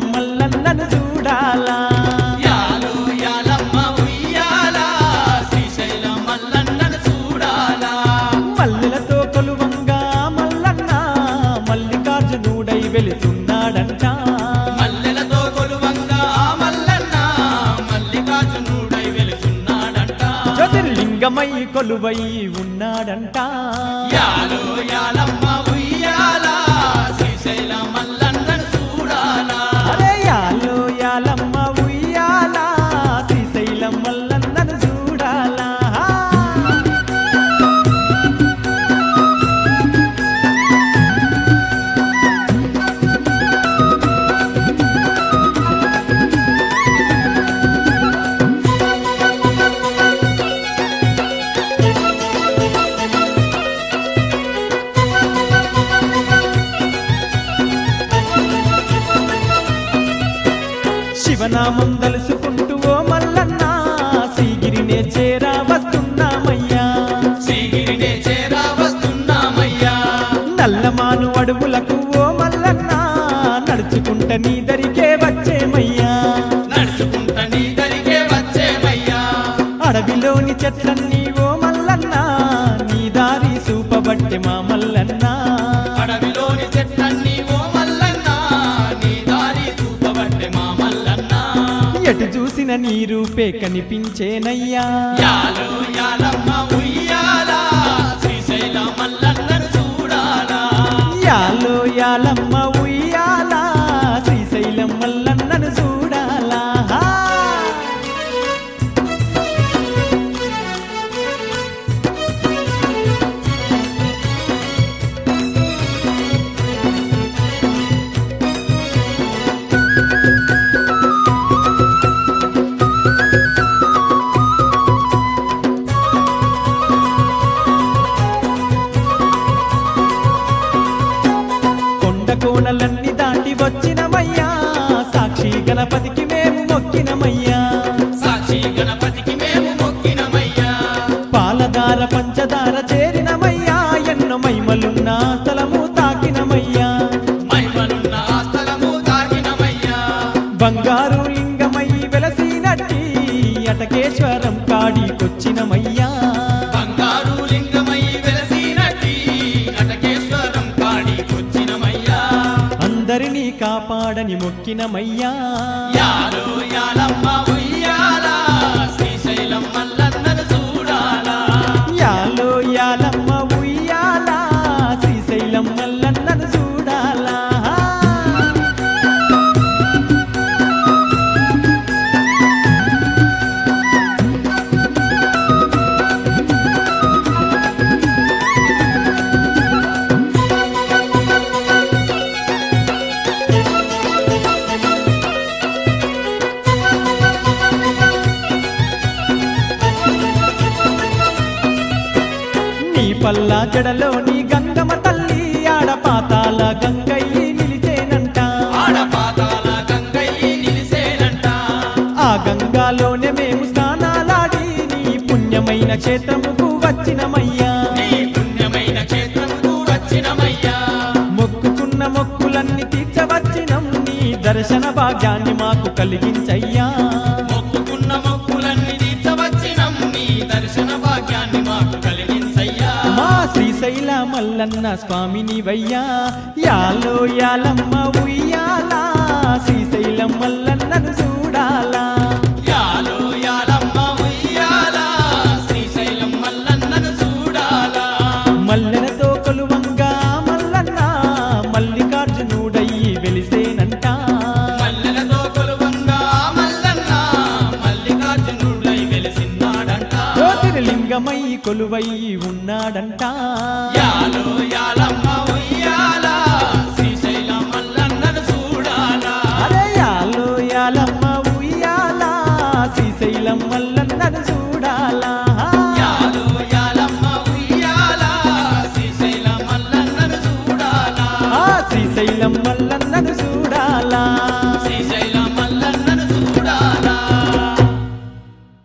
శ్రీశైలం మల్లన్నను చూడాలా యాలో యాలమ్మ ఉయ్యాలా శ్రీశైలం మల్లన్నను చూడాలా మల్లెలతో కొలువంగా మల్లన్న మల్లికార్జునుడై వెలుతున్నాడంట మల్లెలతో కొలువంగా ఆ మల్లన్న మల్లికార్జునుడై వెలుచున్నాడంట జ్యోతిర్లింగమై కొలువై ఉన్నాడంట యాలో యాలమ్మ ఉయ్యాలా శ్రీశైలం మల్లన్నను చూడాలా అరే యాలో యాలమ్మ ఉయ్యాలా శ్రీశైలం మల్లన్నను చూడాలా శివనామం తలుసుకుంటూ ఓ మల్లన్న శ్రీగిరినే చేరా వస్తున్నామయ్యా శ్రీగిరినే చేరా వస్తున్నామయ్యా నల్లమాను అడవులకు ఓ మల్లన్న నడుచుకుంట నీ దరికే వచ్చేమయ్యా నడుచుకుంట నీ దరికే వచ్చేమయ్యా అడవిలోని చెట్లన్నీ ఓ మల్లన్న నీ దారి చూపబట్టే మా మల్లన్న అడవిలోని చెట్లన్నీ ఓ మల్లన్న నీ దారి చూపబట్టే మా మల్లన్న ఎటు చూసిన నీ రూపే కనిపించేనయ్యా యాలో యాలమ్మ ఉయ్యాలా శ్రీశైలం మల్లన్నను చూడాలా యాలో యాలమ్మ ఉయ్యాలా శ్రీశైలం మల్లన్నను చూడాలా కొండ కోణలన్నీ దాటి వచ్చినమయ్యా సాక్షి గణపతికి మేము మొక్కినమయ్యా సాక్షి గణపతికి మేము మొక్కినమయ్యా పాలధార పంచదార చేరినమయ్యా ఎన్నో మైమలున్న స్థలము తాకినమయ్యా మహిమలున్న ఆ స్థలము తాకినమయ్యా బంగారు లింగమై వెలసినట్టి అటకేశ్వరం కాడికొచ్చినమయ్యా బంగారు లింగమై వెలసినట్టి అటకేశ్వరం కాడికొచ్చినమయ్యా అందరినీ కాపాడని మొక్కినమయ్యా యాలో యాలమ్మ ఉయ్యాలా శ్రీశైలం మల్లన్నను చూడాలా యాలో యాలమ్మ ఉయ్యాలా శ్రీశైలం మల్లన్నను చూడాలా నీ పల్లా జడలో నీ గంగమ్మ తల్లి ఆడ పాతాల గంగయ్యి నిలిచేనంట ఆడపాతాల గంగయ్యి నిలిసేనంట ఆ గంగాలోనే మేము స్నానాలాడి నీ పుణ్యమైన క్షేత్రముకు వచ్చినమయ్యా నీ పుణ్యమైన క్షేత్రముకు వచ్చినమయ్యా మొక్కుకున్న మొక్కులన్నీ తీర్చవచ్చినం నీ దర్శన భాగ్యాన్ని మాకు కలిగించయ్యా మొక్కుకున్న మొక్కులన్నీ తీర్చవచ్చినం నీ దర్శన భాగ్యాన్ని మాకు కలిగించయ్యా మా శ్రీశైల మల్లన్న స్వామిని వయ్యా యాలో యాలమ్మ ఉయ్యాలా శ్రీశైలం మల్లన్నను చూడాలా యాలో యాలమ్మ ఉయ్యాలా శ్రీశైలం మల్లన్నను చూడాలా మల్లెలతో కొలువంగా మల్లన్న మల్లికార్జునుడయ్యి వెలిసేనంట మల్లెలతో కొలువంగా మల్లన్న మల్లికార్జునుడై వెలిసిన్నాడంట జ్యోతిర్లింగమై కొలువై ఉన్నాడంట యాలో యాలమ్మ ఉయ్యాలా శ్రీశైలం మల్లన్నను చూడాలా అరే యాలో యాలమ్మ ఉయ్యాలా శ్రీశైలం మల్లన్నను చూడాలా యాలో యాలమ్మ ఉయ్యాలా శ్రీశైలం మల్లన్నను చూడాలా ఆ శ్రీశైలం మల్లన్నను చూడాలా